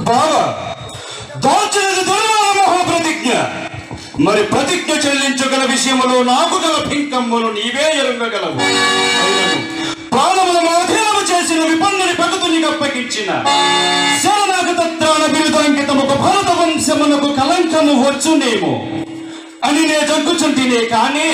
బావా దాల్చినది దుర్మాన మహాప్రతిజ్ఞ మరి ప్రతిజ్ఞ చెల్లించగల విషయములో నాకు గల పింకమ్ములు నీవే ఎరుగగలవు అయినను ప్రాణముల మాధీనము చేసిన విపన్నుని పగతుని అప్పగించిన శరణాగత త్రాణ బిరుదాంకితముకు భరత వంశమునకు కలంకము వచ్చునేమో అని నే జగ్గుచుంటినే కానీ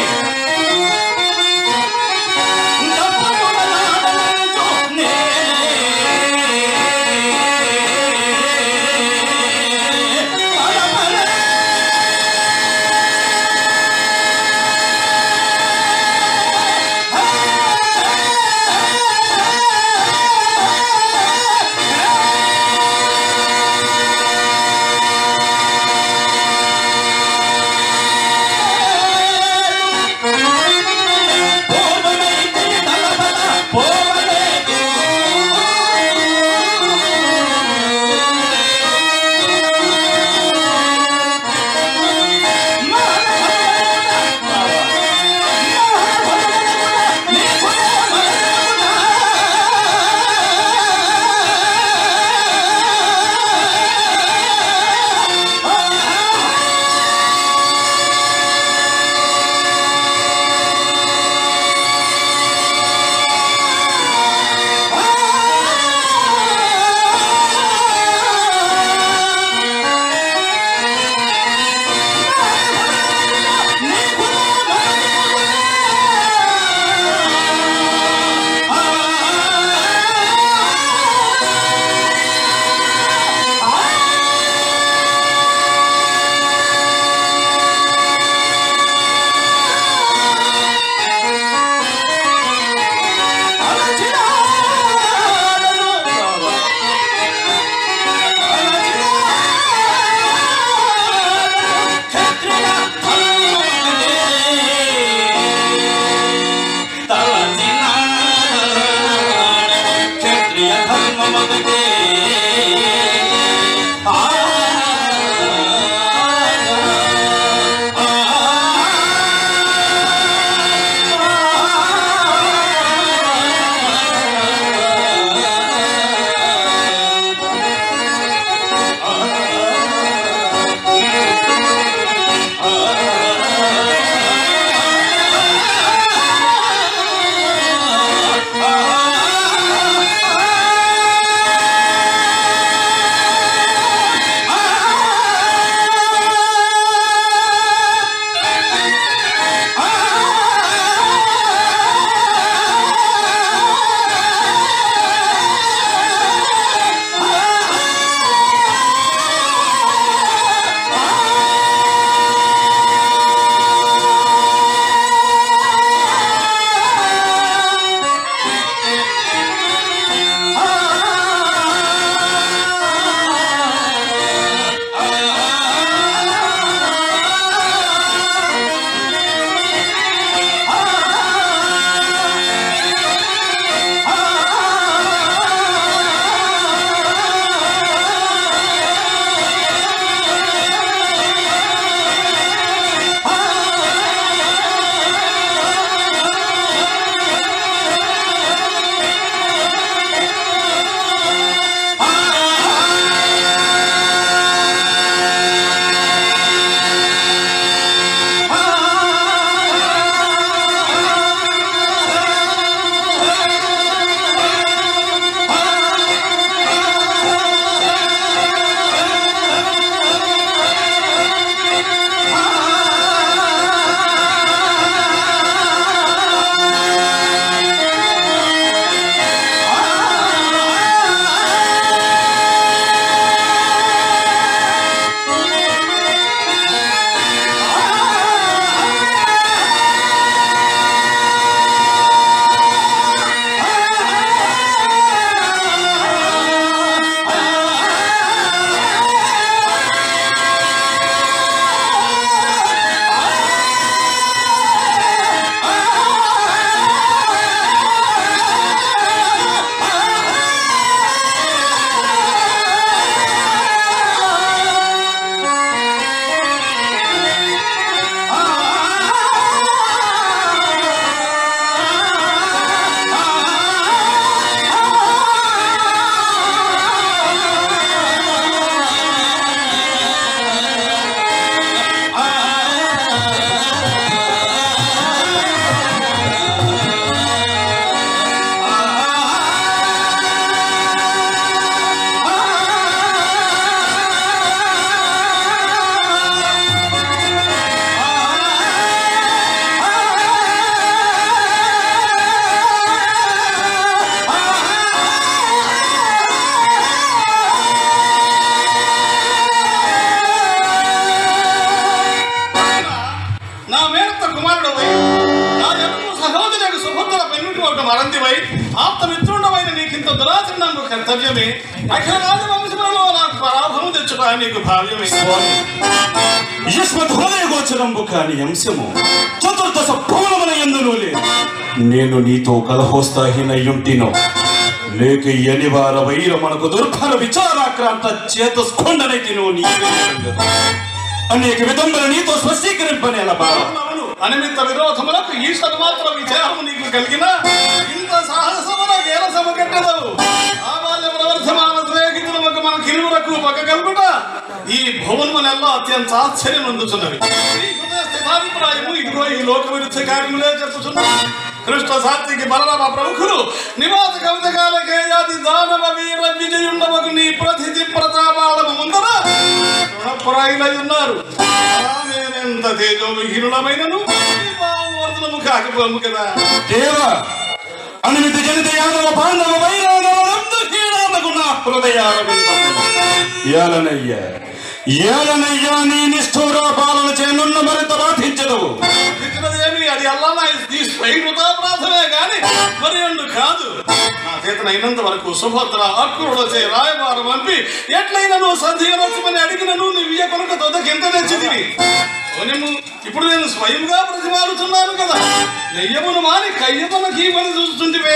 నమ్ము కర్తవ్యమే అఖిల రాజ వంశంలో నాకు పరాభవం తెచ్చుట నీకు భావ్యమే యస్మత్ హృదయ గోచరంబు కాని అంశము చతుర్దశ భవనముల ఎందును లేదు నేను నీతో కలహోస్తాహీనయ్యుంటినో లేక ఎనివార వైర మనకు దుర్భర విచారాక్రాంత చేత స్కొండనైతినో నీవే ఎరుగదు. అనేక విధముల నీతో స్పష్టీకరింపనేల బాల అవునవును అనిమిత్త విరోధములకు ఈశ్వరు మాత్రం విచారము నీకు కలిగిన ఇంత సాహసమున గేల సమకట్టదవు ఆ బాల్య ప్రవర్ధమాన స్నేహితులకు మన కిరువురకు పక్క కలుగుట ఈ భువనములెల్లా అత్యంత ఆశ్చర్యం అందుతున్నవి ఈ హృదయ స్థితాభిప్రాయము ఇదిగో ఈ లోక విరుద్ధ కార్యములే చెప్పుచున్నవి కృష్ణ సాత్వికి బలరామ ప్రముఖులు నివాస కవిత కాల కేయాది దానవ వీర విజయుండవకు నీ ప్రతిథి ప్రతాపాలము ముందర రుణపురాయిలై ఉన్నారు ఆమెనెంత తేజో విహీనులమైనను వర్ధనము కాకపోము కదా దేవ అనిమిత జనిత యాదవ పాండవ వైరాగవలందుకీనాదగు నా హృదయారవిందము ఏలనయ్య ఏలనయ్యా నీ నిష్ఠూర పాలన చేయనున్న మరింత బాధించదవు ఇచ్చినదేమి అది అల్లా నీ స్వైకృతాపరాధమే గాని మరి అండు కాదు నా చేతనైనంత వరకు సుభద్ర అక్కురుడచే రాయబారం పంపి ఎట్లయినా నువ్వు సంధిగనొచ్చమని అడిగినను నువ్వు ఇయ్య కొనుక తొదకెంత తెచ్చిదివి పోనిమ్ము, ఇప్పుడు నేను స్వయంగా ప్రతిపాడుతున్నాను కదా నెయ్యమును మాని కయ్యమునకి పని చూస్తుంటివే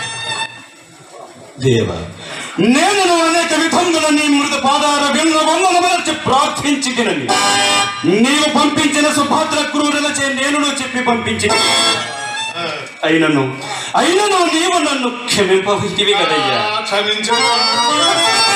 దేవ నేను అనేక విధముల నీ మృత పాదార విన్న వందల మరచి ప్రార్థించి తినని నీవు పంపించిన సుభద్ర క్రూరులచే నేను చెప్పి పంపించి అయినను అయినను నీవు నన్ను క్షమింపవిటివి కదయ్యా క్షమించు